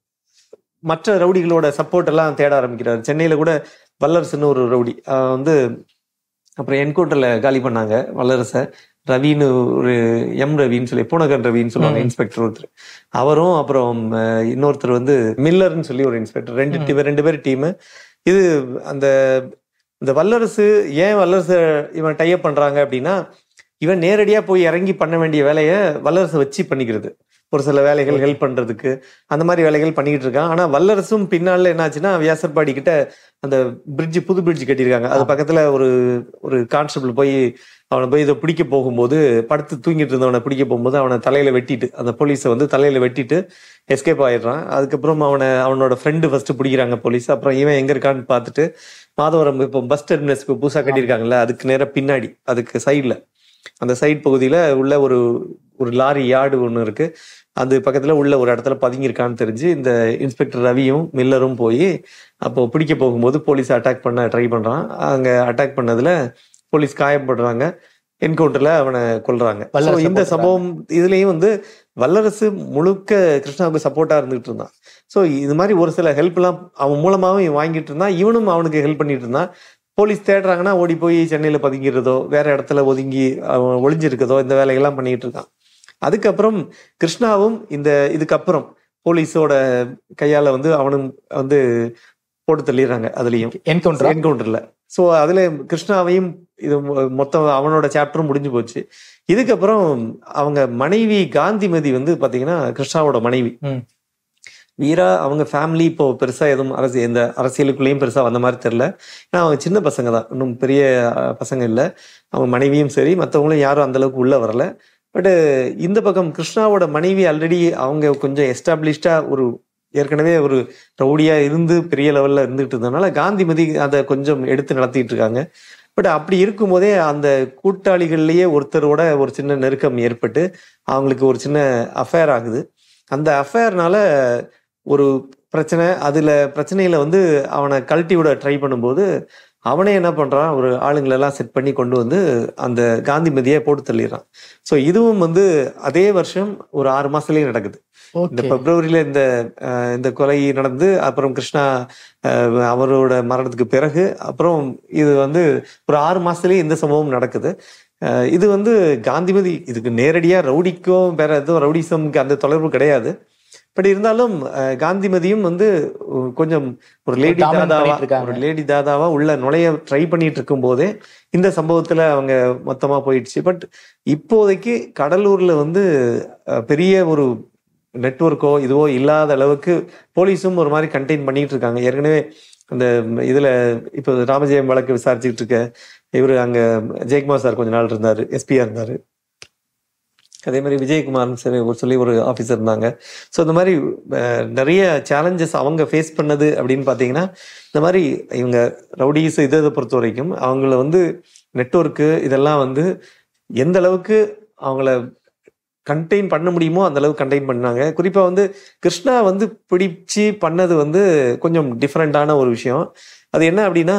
மற்ற ரவுடிகளோட சப்போர்ட் எல்லாம் தேட ஆரம்பிக்கிறார் சென்னையில கூட வல்லரசுன்னு ஒரு ரவுடி அவன் வந்து அப்புறம் என்கவுண்டர்ல காலி பண்ணாங்க வல்லரச ரவின்னு ஒரு எம் ரவின்னு சொல்லி பூனகன் ரவின்னு சொல்லுவாங்க ம். இன்ஸ்பெக்டர் ஒருத்தர் அவரும் அப்புறம் அஹ், இன்னொருத்தர் வந்து மில்லர்னு சொல்லி ஒரு இன்ஸ்பெக்டர் ரெண்டு ம். டீம் ரெண்டு பேர் டீம் இது அந்த இந்த வல்லரசு ஏன் வல்லரசு இவன் டைப் பண்றாங்க அப்படின்னா இவன் நேரடியா போய் இறங்கி பண்ண வேண்டிய வேலையை வல்லரசை வச்சு பண்ணிக்கிறது ஒரு சில வேலைகள் ஹெல்ப் பண்றதுக்கு அந்த மாதிரி வேலைகள் பண்ணிக்கிட்டு இருக்கான் ஆனா வல்லரசும் பின்னால என்னாச்சுன்னா வியாசர்பாடி கிட்ட அந்த பிரிட்ஜ் புது பிரிட்ஜ் கட்டியிருக்காங்க அது ஆமா. பக்கத்துல ஒரு ஒரு கான்ஸ்டபிள் போய் அவனை போய் இதை பிடிக்க போகும்போது படுத்து தூங்கிட்டு இருந்தவனை பிடிக்க போகும்போது அவனை தலையில வெட்டிட்டு அந்த போலீஸை வந்து தலையில வெட்டிட்டு எஸ்கேப் ஆயிடுறான் அதுக்கப்புறம் அவனை அவனோட ஃப்ரெண்டு ஃபர்ஸ்ட் பிடிக்கிறாங்க போலீஸ் அப்புறம் இவன் எங்க இருக்கான்னு பார்த்துட்டு மாதவரம் இப்போ பஸ் டெர்மினஸ்க்கு புதுசா கட்டியிருக்காங்கல்ல அதுக்கு நேரா பின்னாடி அதுக்கு சைடுல அந்த சைடு பகுதியில உள்ள ஒரு ஒரு லாரி யார்டு ஒன்று இருக்கு அது பக்கத்துல உள்ள ஒரு இடத்துல பதுங்கியிருக்கான்னு தெரிஞ்சு இந்த இன்ஸ்பெக்டர் ரவியும் மில்லரும் போய் அப்போ பிடிக்க போகும்போது போலீஸ் அட்டாக் பண்ண ட்ரை பண்றான் அங்க அட்டாக் பண்ணதுல போலீஸ் காயப்படுறாங்க என்கவுண்டர்ல அவனை கொல்றாங்க So, வல்லரசை இந்த போட்டுறாங்க. சம்பவம் இதுலயும் வந்து வல்லரசு முழுக்க கிருஷ்ணாவுக்கு சப்போர்ட்டா இருந்துட்டு இருந்தான் சோ இது மாதிரி ஒரு சில ஹெல்ப் எல்லாம் அவன் மூலமாவும் இவன் வாங்கிட்டு இருந்தான் இவனும் அவனுக்கு ஹெல்ப் பண்ணிட்டு இருந்தான் போலீஸ் தேடுறாங்கன்னா ஓடி போய் சென்னையில பதுங்கிறதோ வேற இடத்துல ஒதுங்கி அவன் ஒளிஞ்சிருக்கதோ இந்த வேலையெல்லாம் பண்ணிட்டு இருக்கான் அதுக்கப்புறம் கிருஷ்ணாவும் இந்த இதுக்கப்புறம் போலீஸோட கையால வந்து அவனும் வந்து போட்டு தள்ளிடுறாங்க அதுலயும் என்கவுண்டர் என்கவுண்டர்ல சோ அதுல கிருஷ்ணாவையும் இது மொ- மொத்தம் அவனோட சாப்டரும் முடிஞ்சு போச்சு இதுக்கப்புறம் அவங்க மனைவி காந்திமதி வந்து பாத்தீங்கன்னா கிருஷ்ணாவோட மனைவி ம். வீரா அவங்க ஃபேமிலி இப்போ பெருசா எதுவும் அரசு எந்த அரசியலுக்குள்ளேயும் பெருசா வந்த மாதிரி தெரியல ஏன்னா அவங்க சின்ன பசங்க தான் இன்னும் பெரிய அஹ், பசங்க இல்ல அவங்க மனைவியும் சரி மற்றவங்களும் யாரும் அந்த அளவுக்கு உள்ள வரல பட் இந்த பக்கம் கிருஷ்ணாவோட மனைவி ஆல்ரெடி அவங்க கொஞ்சம் எஸ்டாப்ளிஷ்டா ஒரு ஏற்கனவே ஒரு ரவுடியா இருந்து பெரிய லெவல்ல இருந்துட்டு இருந்ததுனால காந்திமதி அதை கொஞ்சம் எடுத்து நடத்திட்டு இருக்காங்க பட் அப்படி இருக்கும்போதே அந்த கூட்டாளிகள்லயே ஒருத்தரோட ஒரு சின்ன நெருக்கம் ஏற்பட்டு அவங்களுக்கு ஒரு சின்ன அஃபேர் ஆகுது அந்த அஃபேர்னால ஒரு பிரச்சனை அதுல பிரச்சனையில வந்து அவனை கழட்டி விட ட்ரை பண்ணும்போது அவனே என்ன பண்றான் ஒரு ஆளுங்களை எல்லாம் செட் பண்ணி கொண்டு வந்து அந்த காந்திமதியை போட்டு தள்ளிடுறான் ஸோ இதுவும் வந்து அதே வருஷம் ஒரு ஆறு மாசத்துலயே நடக்குது இந்த ஓகே பிப்ரவரியில இந்த அஹ், இந்த கொலை நடந்து அப்புறம் கிருஷ்ணா அஹ், அவரோட மரணத்துக்கு பிறகு அப்புறம் இது வந்து ஒரு ஆறு மாசத்துலயே இந்த சம்பவம் நடக்குது அஹ், இது வந்து காந்திமதி இதுக்கு நேரடியா ரவுடிக்கும் வேற எதுவும் ரவுடிசம்க்கு அந்த தொடர்பு கிடையாது பட் இருந்தாலும் அஹ், காந்திமதியும் வந்து அஹ், கொஞ்சம் ஒரு லேடி dominant தாதாவா பண்ணிட்டு இருக்காங்க. ஒரு லேடி தாதாவா உள்ள நுழைய ட்ரை பண்ணிட்டு இருக்கும் போதே இந்த சம்பவத்துல அவங்க மொத்தமா போயிடுச்சு பட் இப்போதைக்கு கடலூர்ல வந்து அஹ், பெரிய ஒரு நெட்வொர்க்கோ இதுவோ இல்லாத அளவுக்கு போலீஸும் ஒரு மாதிரி கண்டெயின் பண்ணிட்டு இருக்காங்க ஏற்கனவே அந்த இதுல இப்போ ராமஜெயம் வழக்கு விசாரிச்சுட்டு இருக்க இவர் அங்க ஜெயக்குமார் சார் கொஞ்ச நாள் இருந்தாரு எஸ்பியா இருந்தாரு அதே மாதிரி விஜயகுமார்னு சொல்லி ஒரு சொல்லி ஒரு ஆஃபீஸர் இருந்தாங்க ஸோ இந்த மாதிரி அஹ், நிறைய சேலஞ்சஸ் அவங்க ஃபேஸ் பண்ணது அப்படின்னு பார்த்தீங்கன்னா இந்த மாதிரி இவங்க ரவுடிஸ் இதை இதை பொறுத்த வரைக்கும் அவங்கள வந்து நெட்வொர்க்கு இதெல்லாம் வந்து எந்த அளவுக்கு அவங்கள கண்டெயின் பண்ண முடியுமோ அந்த அளவுக்கு கண்டெயின் பண்ணாங்க குறிப்பாக வந்து கிருஷ்ணா வந்து பிடிச்சு பண்ணது வந்து கொஞ்சம் டிஃப்ரெண்டான ஒரு விஷயம் அது என்ன அப்படின்னா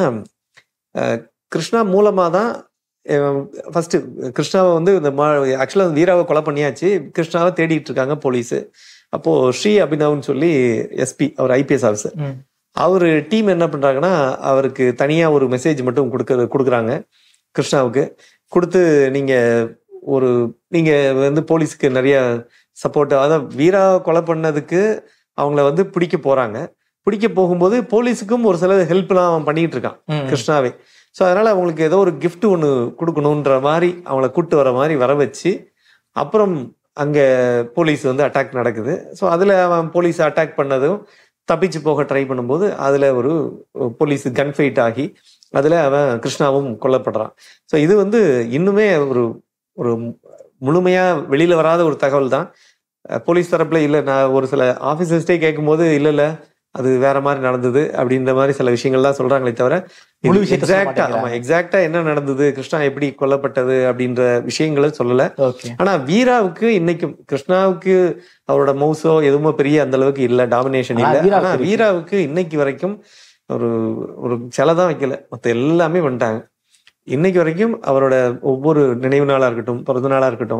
அஹ், கிருஷ்ணா மூலமாக தான் ஃபர்ஸ்ட் கிருஷ்ணாவை வந்து இந்த ஆக்சுவலாக வீராவை கொலை பண்ணியாச்சு கிருஷ்ணாவை தேடிட்டு இருக்காங்க போலீஸ் அப்போ ஸ்ரீ அபினவ்னு சொல்லி எஸ்பி அவர் ஐபிஎஸ் ஆஃபீஸர் ம். அவர் டீம் என்ன பண்றாங்கன்னா அவருக்கு தனியா ஒரு மெசேஜ் மட்டும் கொடுக்க கொடுக்குறாங்க கிருஷ்ணாவுக்கு கொடுத்து நீங்க ஒரு நீங்க வந்து போலீஸ்க்கு நிறைய சப்போர்ட் அதாவது வீரா கொலை பண்ணதுக்கு அவங்கள வந்து பிடிக்க போறாங்க பிடிக்க போகும்போது போலீஸுக்கும் ஒரு சில ஹெல்ப்லாம் அவன் பண்ணிட்டு இருக்கான் ம். கிருஷ்ணாவே ஸோ அதனால அவங்களுக்கு ஏதோ ஒரு gift ஒன்று கொடுக்கணுன்ற மாதிரி அவங்கள கூட்டு வர மாதிரி வர வச்சு அப்புறம் அங்கே போலீஸ் வந்து அட்டாக் நடக்குது ஸோ அதில் அவன் போலீஸ் அட்டாக் பண்ணதும் தப்பிச்சு போக ட்ரை பண்ணும்போது அதில் ஒரு போலீஸ் கன் ஃபைட் ஆகி அதில் அவன் கிருஷ்ணாவும் கொல்லப்படுறான் ஸோ இது வந்து இன்னுமே ஒரு ஒரு முழுமையாக வெளியில் வராத ஒரு தகவல் தான் அஹ் போலீஸ் தரப்புல இல்லை நான் ஒரு சில ஆஃபீஸர்ஸ்டே கேட்கும்போது இல்லை இல்லை அது வேற மாதிரி நடந்தது அப்படின்ற மாதிரி சில விஷயங்கள் தான் சொல்றாங்களே தவிர முழு விஷயத்தை சொல்ல எக்ஸாக்டா ஆமா மாட்டேங்கிறாங்க. எக்ஸாக்டா என்ன நடந்தது கிருஷ்ணா எப்படி கொல்லப்பட்டது அப்படின்ற விஷயங்களை சொல்லல ஓகே ஆனா வீராவுக்கு இன்னைக்கும் கிருஷ்ணாவுக்கு அவரோட மவுசோ எதுவுமே பெரிய அந்த அளவுக்கு இல்ல டாமினேஷன் ஆனா இல்ல வீராவுக்கு ஆனா இருக்கு. வீராவுக்கு இன்னைக்கு வரைக்கும் ஒரு ஒரு சிலை தான் வைக்கல மத்த எல்லாமே வந்துட்டாங்க இன்னைக்கு வரைக்கும் அவரோட ஒவ்வொரு நினைவு நாளா இருக்கட்டும் பிறந்த நாளா இருக்கட்டும்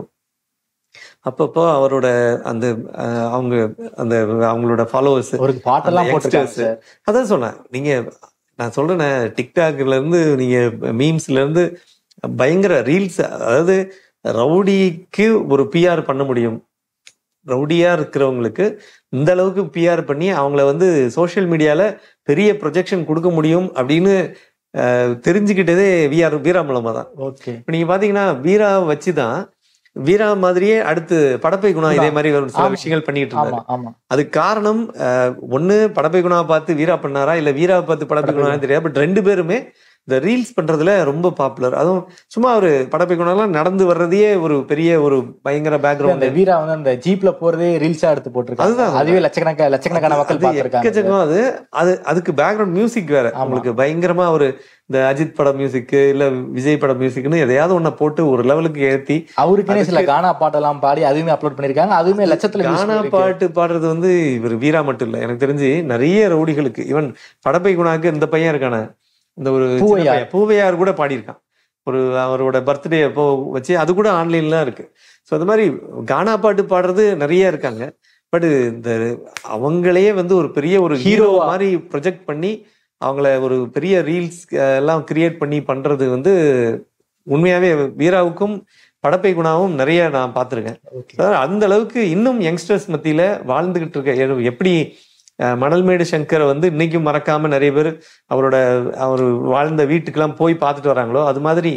அப்பப்போ அவரோட அந்த அஹ், அவங்க அந்த அவங்களோட ஃபாலோவர்ஸ் ஒரு பாட்டெல்லாம் அந்த போட்டிருக்காங்க youngsters. சார் அதான் சொன்னேன் நீங்க நான் சொல்றேனே டிக்டாக்ல இருந்து நீங்க மீம்ஸ்ல இருந்து பயங்கர ரீல்ஸ் அதாவது ரவுடிக்கு ஒரு பிஆர் பண்ண முடியும் ரவுடியா இருக்கிறவங்களுக்கு இந்த அளவுக்கு பிஆர் பண்ணி அவங்கள வந்து சோஷியல் மீடியால பெரிய ப்ரொஜெக்ஷன் கொடுக்க முடியும் அப்படின்னு அஹ், தெரிஞ்சுக்கிட்டதே விஆர் வீரா மூலமா தான் ஓகே இப்ப நீங்க பாத்தீங்கன்னா வீரா வச்சுதான் வீரா மாதிரியே அடுத்து படப்பை குணா இதே மாதிரி ஒரு சில ஆமா. விஷயங்கள் பண்ணிட்டு இருந்தாரு ஆமா ஆமா அதுக்கு காரணம் அஹ், ஒண்ணு படப்பை குணாவை பார்த்து வீரா பண்ணாரா இல்ல வீராவை பார்த்து படப்பை குணா தெரியாது பட் ரெண்டு பேருமே இந்த ரீல்ஸ் பண்றதுல ரொம்ப பாப்புலர் அதுவும் சும்மா ஒரு படப்பை குணாலாம் நடந்து வர்றதையே ஒரு பெரிய ஒரு பயங்கர அந்த பேக்ரவுண்ட் வீரா வந்து அந்த ஜீப்ல போறதே ரீல்ஸா எடுத்து போட்டிருக்காங்க அதுதான். அதுவே லட்சக்கணக்கான லட்சக்கணக்கான மக்கள் பார்த்திருக்காங்க எக்கச்சக்கம் அது அது அதுக்கு பேக்ரவுண்ட் மியூசிக் வேற ஆமா. உங்களுக்கு பயங்கரமா ஒரு இந்த அஜித் படம் மியூசிக் இல்ல விஜய் படம் மியூசிக்னு எதையாவது ஒண்ண போட்டு ஒரு லெவலுக்கு ஏத்தி அவருக்குனே சில கானா பாட்டெல்லாம் பாடி அதுவுமே அப்லோட் பண்ணிருக்காங்க அதுவுமே லட்சத்துல views கானா போயிருக்கு. பாட்டு பாடுறது வந்து இவர் வீரா மட்டும் இல்ல எனக்கு தெரிஞ்சு நிறைய ரவுடிகளுக்கு ஈவன் படப்பை குணாக்கு இந்த பையன் இருக்கானே இந்த ஒரு சின்ன பூவையார். பையன், பூவையார் கூட பாடியிருக்கான் ஒரு அவரோட பர்த்டே அப்போ வச்சு அது கூட ஆன்லைன்ல இருக்கு ஸோ அது மாதிரி கானா பாட்டு பாடுறது நிறைய இருக்காங்க பட் இந்த அவங்களையே வந்து ஒரு பெரிய ஒரு ஹீரோ Hero-வா. மாதிரி ப்ரொஜெக்ட் பண்ணி அவங்கள ஒரு பெரிய ரீல்ஸ் எல்லாம் கிரியேட் பண்ணி பண்றது வந்து உண்மையாவே வீராவுக்கும் படப்பை குணாவும் நிறைய நான் பார்த்திருக்கேன் Okay. அதாவது அந்த அளவுக்கு இன்னும் யங்ஸ்டர்ஸ் மத்தியில வாழ்ந்துகிட்டு இருக்க எ- எப்படி அஹ், மணல்மேடு சங்கரை வந்து இன்னைக்கும் மறக்காம நிறைய பேர் அவரோட அவர் வாழ்ந்த வீட்டுக்கெல்லாம் போய் பார்த்துட்டு வராங்களோ அது மாதிரி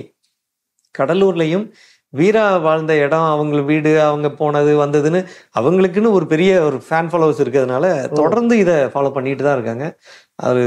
கடலூர்லயும் வீரா வாழ்ந்த இடம் அவங்க வீடு அவங்க போனது வந்ததுன்னு அவங்களுக்குன்னு ஒரு பெரிய ஒரு ஃபேன் ஃபாலோவர்ஸ் இருக்கிறதுனால தொடர்ந்து இதை ஃபாலோ பண்ணிட்டு தான் இருக்காங்க அது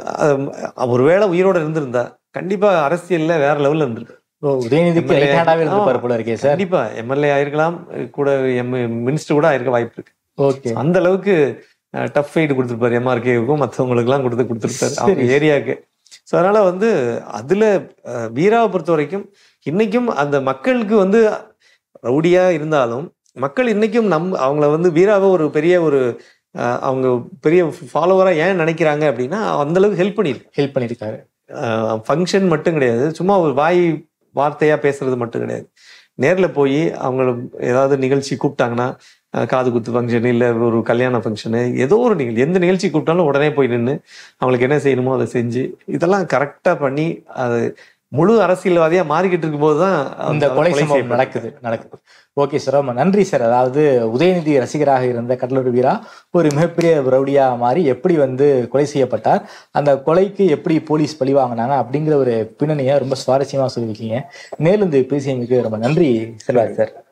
அது ஒருவேளை உயிரோட இருந்திருந்தா கண்டிப்பா அரசியல்ல வேற லெவல்ல இருந்திருக்கு ஓ, உதயநிதிக்கு MLA ரைட் ஹேண்டாவே இருந்திருப்பாரு ஆமா. போல இருக்கே சார் கண்டிப்பா எம்எல்ஏ ஆயிருக்கலாம் கூட எம் மினிஸ்டர் கூட ஆயிருக்க வாய்ப்பு இருக்கு ஓகே அந்த அளவுக்கு டஃப் ஃபைட் கொடுத்துருப்பாரு எம்ஆர்கேவுக்கும் மற்றவங்களுக்கு எல்லாம் கொடுத்து கொடுத்துருப்பாரு அவங்க சரி. ஏரியாவுக்கு ஸோ அதனால வந்து அதுல அஹ், வீராவை பொறுத்த வரைக்கும் இன்னைக்கும் அந்த மக்களுக்கு வந்து ரவுடியா இருந்தாலும் மக்கள் இன்னைக்கும் நம் அவங்கள வந்து வீராவை ஒரு பெரிய ஒரு அஹ், அவங்க பெரிய ஃபாலோவரா ஏன் நினைக்கிறாங்க அப்படின்னா அந்த அளவுக்கு ஹெல்ப் பண்ணிருக்கு ஹெல்ப் பண்ணிருக்காரு ஃபங்க்ஷன் மட்டும் கிடையாது சும்மா ஒரு வாய் வார்த்தையா பேசுறது மட்டும் கிடையாது நேர்ல போய் அவங்கள ஏதாவது நிகழ்ச்சி கூப்பிட்டாங்கன்னா அஹ், காது குத்து ஃபங்க்ஷன் இல்ல ஒரு கல்யாண ஃபங்க்ஷனு ஏதோ ஒரு நிகழ்ச்சி எந்த நிகழ்ச்சி கூப்பிட்டாலும் உடனே போய் நின்று அவங்களுக்கு என்ன செய்யணுமோ அதை செஞ்சு இதெல்லாம் கரெக்டா பண்ணி அது முழு அரசியல்வாதியா மாறிக்கிட்டு இருக்கும்போது தான் இந்த கொலை சம்பவம் நடக்குது நடக்குது ஓகே சார் ரொம்ப நன்றி சார் அதாவது உதயநிதி ரசிகராக இருந்த கடலூர் வீரா ஒரு மிகப்பெரிய ரவுடியா மாறி எப்படி வந்து கொலை செய்யப்பட்டார் அந்த கொலைக்கு எப்படி போலீஸ் பழி வாங்கினாங்க அப்படிங்கிற ஒரு பின்னணியை ரொம்ப சுவாரஸ்யமா சொல்லியிருக்கீங்க மேலும் இந்த பேசியமைக்கு ரொம்ப நன்றி செல்வார் சார்